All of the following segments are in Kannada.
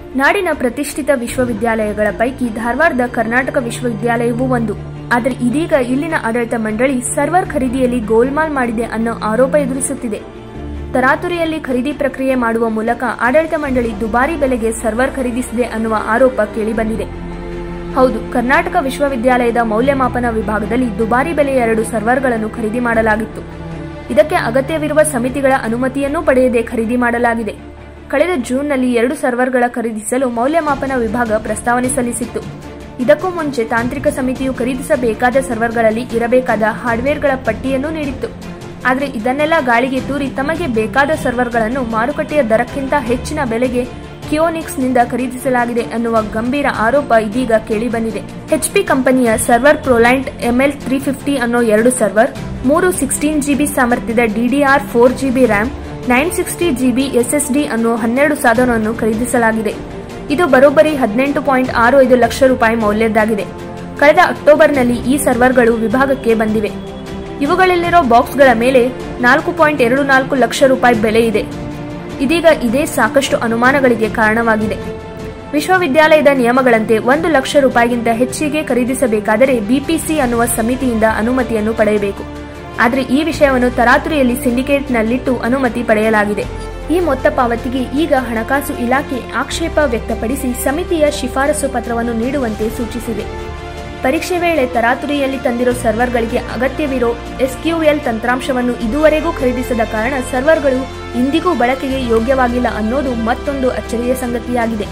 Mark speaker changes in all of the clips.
Speaker 1: ನಾಡಿನ ಪ್ರತಿಷ್ಠಿತ ವಿಶ್ವವಿದ್ಯಾಲಯಗಳ ಪೈಕಿ ಧಾರವಾಡದ ಕರ್ನಾಟಕ ವಿಶ್ವವಿದ್ಯಾಲಯವೂ ಒಂದು ಆದರೆ ಇದೀಗ ಇಲ್ಲಿನ ಆಡಳಿತ ಮಂಡಳಿ ಸರ್ವರ್ ಖರೀದಿಯಲ್ಲಿ ಗೋಲ್ಮಾಲ್ ಮಾಡಿದೆ ಅನ್ನೋ ಆರೋಪ ಎದುರಿಸುತ್ತಿದೆ ತರಾತುರಿಯಲ್ಲಿ ಖರೀದಿ ಪ್ರಕ್ರಿಯೆ ಮಾಡುವ ಮೂಲಕ ಆಡಳಿತ ಮಂಡಳಿ ದುಬಾರಿ ಬೆಲೆಗೆ ಸರ್ವರ್ ಖರೀದಿಸಿದೆ ಅನ್ನುವ ಆರೋಪ ಕೇಳಿಬಂದಿದೆ ಹೌದು ಕರ್ನಾಟಕ ವಿಶ್ವವಿದ್ಯಾಲಯದ ಮೌಲ್ಯಮಾಪನ ವಿಭಾಗದಲ್ಲಿ ದುಬಾರಿ ಬೆಲೆಯ ಎರಡು ಸರ್ವರ್ಗಳನ್ನು ಖರೀದಿ ಮಾಡಲಾಗಿತ್ತು ಇದಕ್ಕೆ ಅಗತ್ಯವಿರುವ ಸಮಿತಿಗಳ ಅನುಮತಿಯನ್ನೂ ಪಡೆಯದೆ ಖರೀದಿ ಮಾಡಲಾಗಿದೆ ಕಳೆದ ಜೂನ್ನಲ್ಲಿ ಎರಡು ಸರ್ವರ್ಗಳ ಖರೀದಿಸಲು ಮೌಲ್ಯಮಾಪನ ವಿಭಾಗ ಪ್ರಸ್ತಾವನೆ ಸಲ್ಲಿಸಿತ್ತು ಇದಕ್ಕೂ ಮುಂಚೆ ತಾಂತ್ರಿಕ ಸಮಿತಿಯು ಖರೀದಿಸಬೇಕಾದ ಸರ್ವರ್ಗಳಲ್ಲಿ ಇರಬೇಕಾದ ಹಾರ್ಡ್ವೇರ್ಗಳ ಪಟ್ಟಿಯನ್ನು ನೀಡಿತ್ತು ಆದರೆ ಇದನ್ನೆಲ್ಲ ಗಾಳಿಗೆ ತೂರಿ ತಮಗೆ ಬೇಕಾದ ಸರ್ವರ್ಗಳನ್ನು ಮಾರುಕಟ್ಟೆಯ ದರಕ್ಕಿಂತ ಹೆಚ್ಚಿನ ಬೆಲೆಗೆ ಕಿಯೋನಿಕ್ಸ್ನಿಂದ ಖರೀದಿಸಲಾಗಿದೆ ಅನ್ನುವ ಗಂಭೀರ ಆರೋಪ ಇದೀಗ ಕೇಳಿಬಂದಿದೆ ಎಚ್ಪಿ ಕಂಪನಿಯ server ProLiant ML three fifty ಅನ್ನೋ ಎರಡು ಸರ್ವರ್ ಮೂರು ಸಿಕ್ಸ್ಟೀನ್ ಜಿಬಿ ಸಾಮರ್ಥ್ಯದ DDR four GB RAM nine sixty GB SSD ಅನ್ನೋ ಹನ್ನೆರಡು ಸಾಧನವನ್ನು ಖರೀದಿಸಲಾಗಿದೆ ಇದು ಬರೋಬ್ಬರಿ ಹದಿನೆಂಟು ಪಾಯಿಂಟ್ ಆರು ಐದು ಲಕ್ಷ ರೂಪಾಯಿ ಮೌಲ್ಯದ್ದಾಗಿದೆ ಕಳೆದ ಅಕ್ಟೋಬರ್ನಲ್ಲಿ ಈ ಸರ್ವರ್ಗಳು ವಿಭಾಗಕ್ಕೆ ಬಂದಿವೆ ಇವುಗಳಲ್ಲಿರೋ ಬಾಕ್ಸ್ಗಳ ಮೇಲೆ ನಾಲ್ಕು ಪಾಯಿಂಟ್ ಎರಡು ನಾಲ್ಕು ಲಕ್ಷ ರೂಪಾಯಿ ಬೆಲೆ ಇದೆ ಇದೀಗ ಇದೇ ಸಾಕಷ್ಟು ಅನುಮಾನಗಳಿಗೆ ಕಾರಣವಾಗಿದೆ ವಿಶ್ವವಿದ್ಯಾಲಯದ ನಿಯಮಗಳಂತೆ ಒಂದು ಲಕ್ಷ ರೂಪಾಯಿಗಿಂತ ಹೆಚ್ಚಿಗೆ ಖರೀದಿಸಬೇಕಾದರೆ ಬಿಪಿಸಿ ಅನ್ನುವ ಸಮಿತಿಯಿಂದ ಅನುಮತಿಯನ್ನು ಪಡೆಯಬೇಕು ಆದರೆ ಈ ವಿಷಯವನ್ನು ತರಾತುರಿಯಲ್ಲಿ ಸಿಂಡಿಕೇಟ್ನಲ್ಲಿಟ್ಟು ಅನುಮತಿ ಪಡೆಯಲಾಗಿದೆ ಈ ಮೊತ್ತ ಪಾವತಿಗೆ ಈಗ ಹಣಕಾಸು ಇಲಾಖೆ ಆಕ್ಷೇಪ ವ್ಯಕ್ತಪಡಿಸಿ ಸಮಿತಿಯ ಶಿಫಾರಸು ಪತ್ರವನ್ನು ನೀಡುವಂತೆ ಸೂಚಿಸಿದೆ ಪರೀಕ್ಷೆ ವೇಳೆ ತರಾತುರಿಯಲ್ಲಿ ತಂದಿರೋ ಸರ್ವರ್ಗಳಿಗೆ ಅಗತ್ಯವಿರೋ ಎಸ್ಕ್ಯೂಎಲ್ ತಂತ್ರಾಂಶವನ್ನು ಇದುವರೆಗೂ ಖರೀದಿಸದ ಕಾರಣ ಸರ್ವರ್ಗಳು ಇಂದಿಗೂ ಬಳಕೆಗೆ ಯೋಗ್ಯವಾಗಿಲ್ಲ ಅನ್ನೋದು ಮತ್ತೊಂದು ಅಚ್ಚರಿಯ ಸಂಗತಿಯಾಗಿದೆ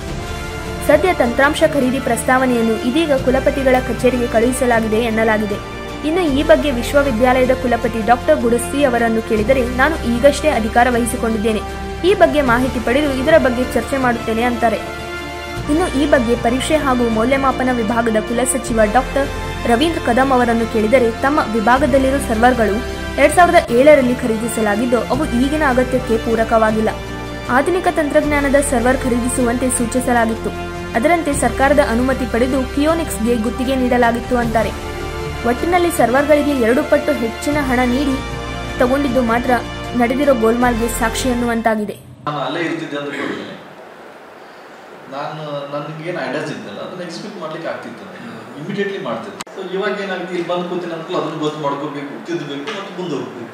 Speaker 1: ಸದ್ಯ ತಂತ್ರಾಂಶ ಖರೀದಿ ಪ್ರಸ್ತಾವನೆಯನ್ನು ಇದೀಗ ಕುಲಪತಿಗಳ ಕಚೇರಿಗೆ ಕಳುಹಿಸಲಾಗಿದೆ ಎನ್ನಲಾಗಿದೆ ಇನ್ನು ಈ ಬಗ್ಗೆ ವಿಶ್ವವಿದ್ಯಾಲಯದ ಕುಲಪತಿ ಡಾಕ್ಟರ್ ಗುಡಸ್ತಿ ಅವರನ್ನು ಕೇಳಿದರೆ ನಾನು ಈಗಷ್ಟೇ ಅಧಿಕಾರ ವಹಿಸಿಕೊಂಡಿದ್ದೇನೆ ಈ ಬಗ್ಗೆ ಮಾಹಿತಿ ಪಡೆದು ಇದರ ಬಗ್ಗೆ ಚರ್ಚೆ ಮಾಡುತ್ತೇನೆ ಅಂತಾರೆ ಇನ್ನು ಈ ಬಗ್ಗೆ ಪರೀಕ್ಷೆ ಹಾಗೂ ಮೌಲ್ಯಮಾಪನ ವಿಭಾಗದ ಕುಲಸಚಿವ ಡಾಕ್ಟರ್ ರವೀಂದ್ರ ಕದಂ ಅವರನ್ನು ಕೇಳಿದರೆ ತಮ್ಮ ವಿಭಾಗದಲ್ಲಿರುವ ಸರ್ವರ್ಗಳು ಎರಡ್ ಸಾವಿರದ ಏಳರಲ್ಲಿ ಖರೀದಿಸಲಾಗಿದ್ದು ಅವು ಈಗಿನ ಅಗತ್ಯಕ್ಕೆ ಪೂರಕವಾಗಿಲ್ಲ ಆಧುನಿಕ ತಂತ್ರಜ್ಞಾನದ ಸರ್ವರ್ ಖರೀದಿಸುವಂತೆ ಸೂಚಿಸಲಾಗಿತ್ತು ಅದರಂತೆ ಸರ್ಕಾರದ ಅನುಮತಿ ಪಡೆದು ಕಿಯೋನಿಕ್ಸ್ಗೆ ಗುತ್ತಿಗೆ ನೀಡಲಾಗಿತ್ತು ಅಂತಾರೆ ಒಟ್ಟಿನಲ್ಲಿ ಸರ್ವರ್ಗಳಿಗೆ ಎರಡು ಪಟ್ಟು ಹೆಚ್ಚಿನ ಹಣ ನೀಡಿ ತಗೊಂಡಿದ್ದು ಮಾತ್ರ ನಡೆದಿರೋ ಗೋಲ್ಮಾಲ್ಗೆ ಸಾಕ್ಷಿ ಅನ್ನುವಂತಾಗಿದೆ
Speaker 2: ನಾನು ಅಲ್ಲೇ ಇರ್ತಿದ್ದೆ ಅಂತ ಹೇಳಿದ್ರೆ ನಾನು ನನಗೇನು ಐಡಿಯಾಸ್ ಇದ್ದಲ್ಲ ಅದನ್ನ ಎಕ್ಸಿಕ್ಯೂಟ್ ಮಾಡ್ಲಿಕ್ಕೆ ಆಗ್ತಿತ್ತು ಇಮಿಡಿಯೇಟ್ಲಿ ಮಾಡ್ತಿದ್ದೆ ಸೊ ಇವಾಗ ಏನಾಗ್ತಿ ಇಲ್ಲಿ ಬಂದು ಕೂತೀನಿ ಅಂತ ಅದನ್ನ ಗೊತ್ತು ಮಾಡ್ಕೋಬೇಕು ತಿದ್ದಬೇಕು ಮತ್ತು ಮುಂದೆ ಹೋಗ್ಬೇಕು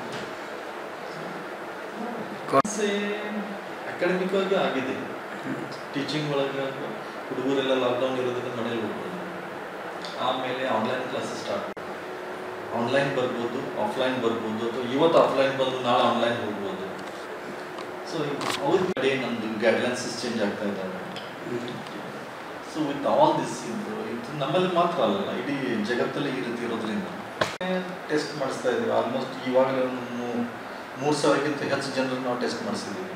Speaker 2: ಅಕಾಡೆಮಿಕ್ ಆಗಿ ಆಗಿದೆ ಟೀಚಿಂಗ್ ಒಳಗೆ ಹುಡುಗರೆಲ್ಲ ಲಾಕ್ಡೌನ್ ಇರೋದಕ್ಕೆ ಮನೇಲಿ ಹೋಗ್ಬೋದು ಆಮೇಲೆ ಆನ್ಲೈನ್ ಕ್ಲಾಸಸ್ ಸ್ಟಾರ್ಟ್ ಆನ್ಲೈನ್ ಬರ್ಬೋದು ಆಫ್ಲೈನ್ ಬರ್ಬೋದು ಅಥವಾ ಇವತ್ತು ಆಫ್ಲೈನ್ ಬಂದು ನಾಳೆ ಆನ್ಲೈನ್ ಹೋಗ್ಬೋದು ಸೊ ಅವ್ರ ಕಡೆ ನಮ್ಮದು ಗೈಡ್ಲೈನ್ಸಸ್ ಚೇಂಜ್ ಆಗ್ತಾ ಇದ್ದಾವೆ ಸೊ ವಿತ್ ಆಲ್ ದಿಸ್ ಇದು ಇದು ನಮ್ಮಲ್ಲಿ ಮಾತ್ರ ಅಲ್ಲ ಇಡೀ ಜಗತ್ತಲ್ಲಿ ಈ ರೀತಿ ಇರೋದ್ರಿಂದ ಟೆಸ್ಟ್ ಮಾಡಿಸ್ತಾ ಇದ್ದೀವಿ ಆಲ್ಮೋಸ್ಟ್ ಇವಾಗಲೇ ಒಂದು ಮೂ- ಮೂರು ಸಾವಿರಕ್ಕಿಂತ ಹೆಚ್ಚು ಜನರು ನಾವು ಟೆಸ್ಟ್ ಮಾಡಿಸಿದ್ದೀವಿ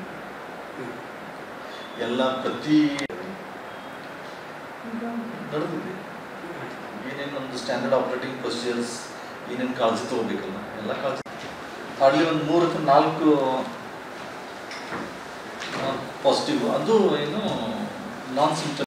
Speaker 2: ಎಲ್ಲ ಪ್ರತಿ ನಡೆದಿದೆ ಏನೇನು ಒಂದು ಸ್ಟ್ಯಾಂಡರ್ಡ್ ಆಪರೇಟಿಂಗ್ ಪ್ರೊಸೀಜರ್ಸ್ ಏನೇನು ಕಾಳಜಿ ತಗೋಬೇಕಲ್ಲ ಎಲ್ಲ ಕಾಳಜಿ ಹಾರ್ಡ್ಲಿ ಒಂದು ಮೂರಕ್ಕೆ ನಾಲ್ಕು ಪಾಸಿಟಿವ್ ಅದು ಏನು ನಾನ್ ಸಿಂಪ್ಟಮ್